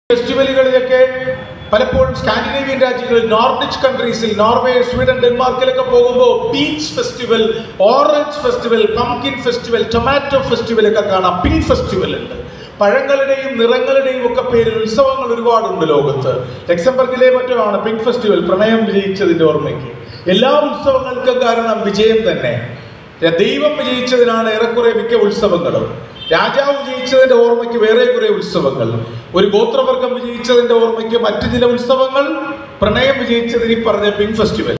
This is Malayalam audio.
ഫെസ്റ്റിവലുകളിലൊക്കെ പലപ്പോഴും സ്കാൻഡിനേവിയൻ രാജ്യങ്ങളിൽ നോർഡിച്ച് കൺട്രീസിൽ നോർവേ സ്വീഡൻ ഡെൻമാർക്കിലൊക്കെ പോകുമ്പോൾ peach festival orange festival pumpkin festival tomato festival ഒക്കെ കാണാം പിങ്ക് ഫെസ്റ്റിവൽ ഉണ്ട് പഴങ്ങളുടെയും നിറങ്ങളുടെയും ഒക്കെ പേരിൽ ഉത്സവങ്ങൾ ഒരുപാടുണ്ട് ലോകത്ത് ലക്സംബർഗിലെ മറ്റോ ആണ് പിങ്ക് ഫെസ്റ്റിവൽ പ്രണയം വിജയിച്ചതിന്റെ ഓർമ്മയ്ക്ക് എല്ലാ ഉത്സവങ്ങൾക്കും കാരണം വിജയം തന്നെ ദൈവം വിജയിച്ചതിനാണ് ഏറെക്കുറെ മിക്ക ഉത്സവങ്ങളും രാജാവ് വിജയിച്ചതിന്റെ ഓർമ്മയ്ക്ക് വേറെ കുറെ ഉത്സവങ്ങൾ ഒരു ഗോത്രവർഗം വിജയിച്ചതിന്റെ ഓർമ്മയ്ക്ക് മറ്റു ചില ഉത്സവങ്ങൾ പ്രണയം വിജയിച്ചതിന് ഈ പറഞ്ഞ പിങ്ക് ഫെസ്റ്റിവൽ